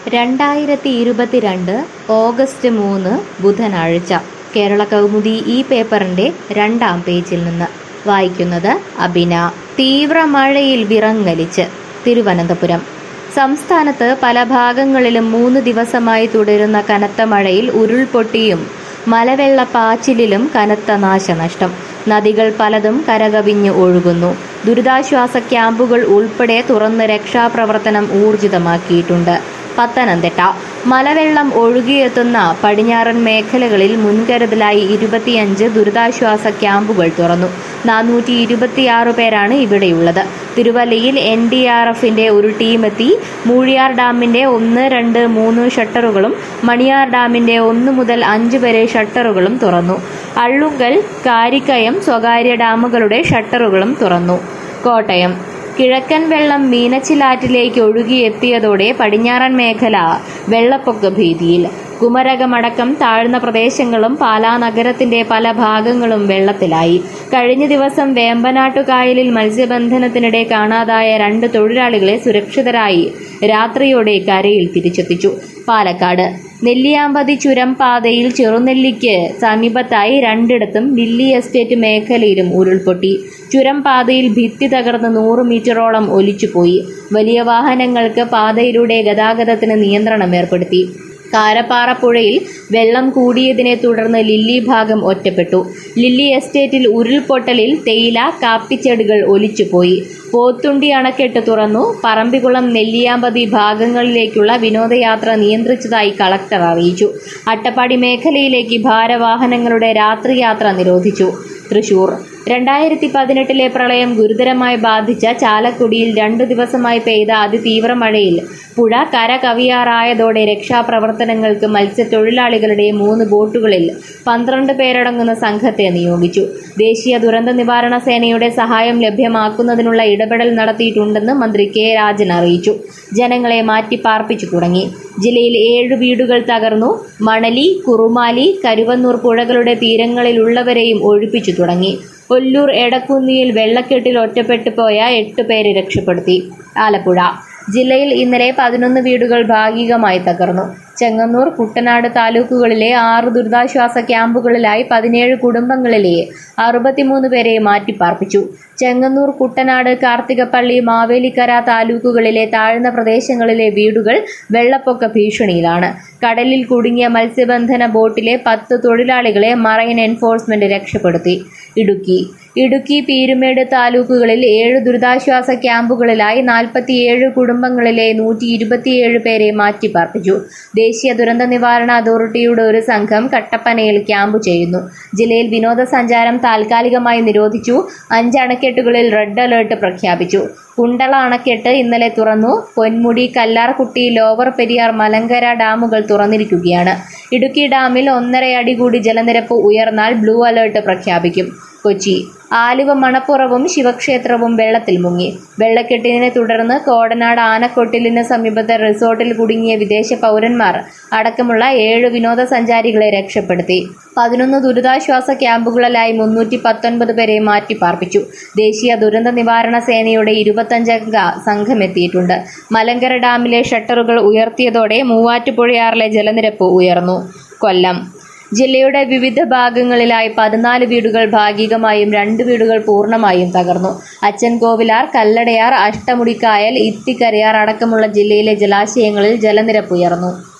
രണ്ടായിരത്തി ഇരുപത്തിരണ്ട് ഓഗസ്റ്റ് മൂന്ന് ബുധനാഴ്ച കേരള കൗമുദി ഈ പേപ്പറിന്റെ രണ്ടാം പേജിൽ നിന്ന് വായിക്കുന്നത് അബിന തീവ്രമഴയിൽ വിറങ്ങലിച്ച് തിരുവനന്തപുരം സംസ്ഥാനത്ത് പല ഭാഗങ്ങളിലും മൂന്ന് ദിവസമായി തുടരുന്ന കനത്ത മഴയിൽ ഉരുൾപൊട്ടിയും മലവെള്ളപ്പാച്ചിലിലും കനത്ത നാശനഷ്ടം നദികൾ പലതും കരകവിഞ്ഞ് ഒഴുകുന്നു ദുരിതാശ്വാസ ക്യാമ്പുകൾ ഉൾപ്പെടെ തുറന്ന് രക്ഷാപ്രവർത്തനം ഊർജിതമാക്കിയിട്ടുണ്ട് പത്തനംതിട്ട മലവെള്ളം ഒഴുകിയെത്തുന്ന പടിഞ്ഞാറൻ മേഖലകളിൽ മുൻകരുതലായി ഇരുപത്തിയഞ്ച് ദുരിതാശ്വാസ ക്യാമ്പുകൾ തുറന്നു നാനൂറ്റി ഇരുപത്തിയാറ് പേരാണ് ഇവിടെയുള്ളത് തിരുവല്ലയിൽ എൻ ഡി ആർ എഫിന്റെ ഒരു ടീമെത്തി മൂഴിയാർ ഡാമിന്റെ ഒന്ന് രണ്ട് മൂന്ന് ഷട്ടറുകളും മണിയാർ ഡാമിന്റെ ഒന്ന് മുതൽ അഞ്ച് വരെ ഷട്ടറുകളും തുറന്നു അള്ളുങ്കൽ കാരിക്കയം സ്വകാര്യ ഡാമുകളുടെ ഷട്ടറുകളും തുറന്നു കോട്ടയം കിഴക്കൻ വെള്ളം മീനച്ചിലാറ്റിലേക്ക് ഒഴുകിയെത്തിയതോടെ പടിഞ്ഞാറൻ മേഖല വെള്ളപ്പൊക്ക ഭീതിയിൽ കുമരകമടക്കം താഴ്ന്ന പ്രദേശങ്ങളും പാലാ നഗരത്തിന്റെ പല ഭാഗങ്ങളും വെള്ളത്തിലായി കഴിഞ്ഞ ദിവസം വേമ്പനാട്ടുകായലിൽ മത്സ്യബന്ധനത്തിനിടെ കാണാതായ രണ്ട് തൊഴിലാളികളെ സുരക്ഷിതരായി രാത്രിയോടെ കരയിൽ തിരിച്ചെത്തിച്ചു പാലക്കാട് നെല്ലിയാമ്പതി ചുരം പാതയിൽ ചെറുനെല്ലിക്ക് സമീപത്തായി രണ്ടിടത്തും ലില്ലി എസ്റ്റേറ്റ് മേഖലയിലും ഉരുൾപൊട്ടി ചുരം പാതയിൽ ഭിത്തി തകർന്ന് നൂറ് മീറ്ററോളം ഒലിച്ചുപോയി വലിയ വാഹനങ്ങൾക്ക് പാതയിലൂടെ ഗതാഗതത്തിന് നിയന്ത്രണം ഏർപ്പെടുത്തി കാരപ്പാറ പുഴയിൽ വെള്ളം കൂടിയതിനെ തുടർന്ന് ലില്ലി ഭാഗം ഒറ്റപ്പെട്ടു ലില്ലി എസ്റ്റേറ്റിൽ ഉരുൾപൊട്ടലിൽ തേയില കാപ്പിച്ചെടികൾ ഒലിച്ചുപോയി പോത്തുണ്ടി അണക്കെട്ട് തുറന്നു പറമ്പിക്കുളം നെല്ലിയാമ്പതി ഭാഗങ്ങളിലേക്കുള്ള വിനോദയാത്ര നിയന്ത്രിച്ചതായി കളക്ടർ അറിയിച്ചു അട്ടപ്പാടി മേഖലയിലേക്ക് ഭാരവാഹനങ്ങളുടെ രാത്രിയാത്ര നിരോധിച്ചു തൃശൂർ രണ്ടായിരത്തി പതിനെട്ടിലെ പ്രളയം ഗുരുതരമായി ബാധിച്ച ചാലക്കുടിയിൽ രണ്ടു ദിവസമായി പെയ്ത അതിതീവ്ര മഴയിൽ പുഴ കര കവിയാറായതോടെ രക്ഷാപ്രവർത്തനങ്ങൾക്ക് മത്സ്യത്തൊഴിലാളികളുടെ മൂന്ന് ബോട്ടുകളിൽ പന്ത്രണ്ട് പേരടങ്ങുന്ന സംഘത്തെ നിയോഗിച്ചു ദേശീയ ദുരന്ത നിവാരണ സേനയുടെ സഹായം ലഭ്യമാക്കുന്നതിനുള്ള ഇടപെടൽ നടത്തിയിട്ടുണ്ടെന്ന് മന്ത്രി കെ രാജൻ അറിയിച്ചു ജനങ്ങളെ മാറ്റിപ്പാർപ്പിച്ചു തുടങ്ങി ജില്ലയിൽ ഏഴ് വീടുകൾ തകർന്നു മണലി കുറുമാലി കരുവന്നൂർ പുഴകളുടെ തീരങ്ങളിലുള്ളവരെയും ഒഴിപ്പിച്ചു തുടങ്ങി ഒല്ലൂർ എടക്കുന്നിയിൽ വെള്ളക്കെട്ടിൽ ഒറ്റപ്പെട്ടു പോയ എട്ട് പേരെ രക്ഷപ്പെടുത്തി ആലപ്പുഴ ജില്ലയിൽ ഇന്നലെ പതിനൊന്ന് വീടുകൾ ഭാഗികമായി തകർന്നു ചെങ്ങന്നൂർ കുട്ടനാട് താലൂക്കുകളിലെ ആറ് ദുരിതാശ്വാസ ക്യാമ്പുകളിലായി പതിനേഴ് കുടുംബങ്ങളിലെ അറുപത്തിമൂന്ന് പേരെ മാറ്റിപ്പാർപ്പിച്ചു ചെങ്ങന്നൂർ കുട്ടനാട് കാർത്തികപ്പള്ളി മാവേലിക്കര താലൂക്കുകളിലെ താഴ്ന്ന പ്രദേശങ്ങളിലെ വീടുകൾ വെള്ളപ്പൊക്ക ഭീഷണിയിലാണ് കടലിൽ കുടുങ്ങിയ മത്സ്യബന്ധന ബോട്ടിലെ പത്ത് തൊഴിലാളികളെ മറൈൻ എൻഫോഴ്സ്മെന്റ് രക്ഷപ്പെടുത്തി ഇടുക്കി ഇടുക്കി പീരുമേട് താലൂക്കുകളിൽ ഏഴ് ദുരിതാശ്വാസ ക്യാമ്പുകളിലായി നാൽപ്പത്തിയേഴ് കുടുംബങ്ങളിലെ നൂറ്റി ഇരുപത്തിയേഴ് പേരെ മാറ്റിപ്പാർപ്പിച്ചു ദേശീയ ദുരന്ത നിവാരണ അതോറിറ്റിയുടെ ഒരു സംഘം കട്ടപ്പനയിൽ ക്യാമ്പ് ചെയ്യുന്നു ജില്ലയിൽ വിനോദസഞ്ചാരം താൽക്കാലികമായി നിരോധിച്ചു അഞ്ച് അണക്കെട്ടുകളിൽ റെഡ് അലേർട്ട് പ്രഖ്യാപിച്ചു കുണ്ടള അണക്കെട്ട് ഇന്നലെ തുറന്നു പൊന്മുടി കല്ലാർകുട്ടി ലോവർ പെരിയാർ മലങ്കര ഡാമുകൾ തുറന്നിരിക്കുകയാണ് ഇടുക്കി ഡാമിൽ ഒന്നര അടി കൂടി ജലനിരപ്പ് ഉയർന്നാൽ ബ്ലൂ അലേർട്ട് പ്രഖ്യാപിക്കും കൊച്ചി ആലുവ മണപ്പുറവും ശിവക്ഷേത്രവും വെള്ളത്തിൽ മുങ്ങി വെള്ളക്കെട്ടിനെ തുടർന്ന് കോടനാട് ആനക്കൊട്ടിലിന് സമീപത്തെ റിസോർട്ടിൽ കുടുങ്ങിയ വിദേശ പൗരന്മാർ അടക്കമുള്ള ഏഴ് വിനോദസഞ്ചാരികളെ രക്ഷപ്പെടുത്തി പതിനൊന്ന് ദുരിതാശ്വാസ ക്യാമ്പുകളിലായി മുന്നൂറ്റി പത്തൊൻപത് പേരെ മാറ്റിപ്പാർപ്പിച്ചു ദേശീയ ദുരന്ത നിവാരണ സേനയുടെ ഇരുപത്തഞ്ചംഗ സംഘം എത്തിയിട്ടുണ്ട് മലങ്കര ഡാമിലെ ഷട്ടറുകൾ ഉയർത്തിയതോടെ മൂവാറ്റുപുഴയാറിലെ ജലനിരപ്പ് ഉയർന്നു കൊല്ലം ജില്ലയുടെ വിവിധ ഭാഗങ്ങളിലായി പതിനാല് വീടുകൾ ഭാഗികമായും രണ്ട് വീടുകൾ പൂർണ്ണമായും തകർന്നു അച്ചൻകോവിലാർ കല്ലടയാർ അഷ്ടമുടിക്കായൽ ഇത്തിക്കരയാർ അടക്കമുള്ള ജില്ലയിലെ ജലാശയങ്ങളിൽ ജലനിരപ്പ് ഉയർന്നു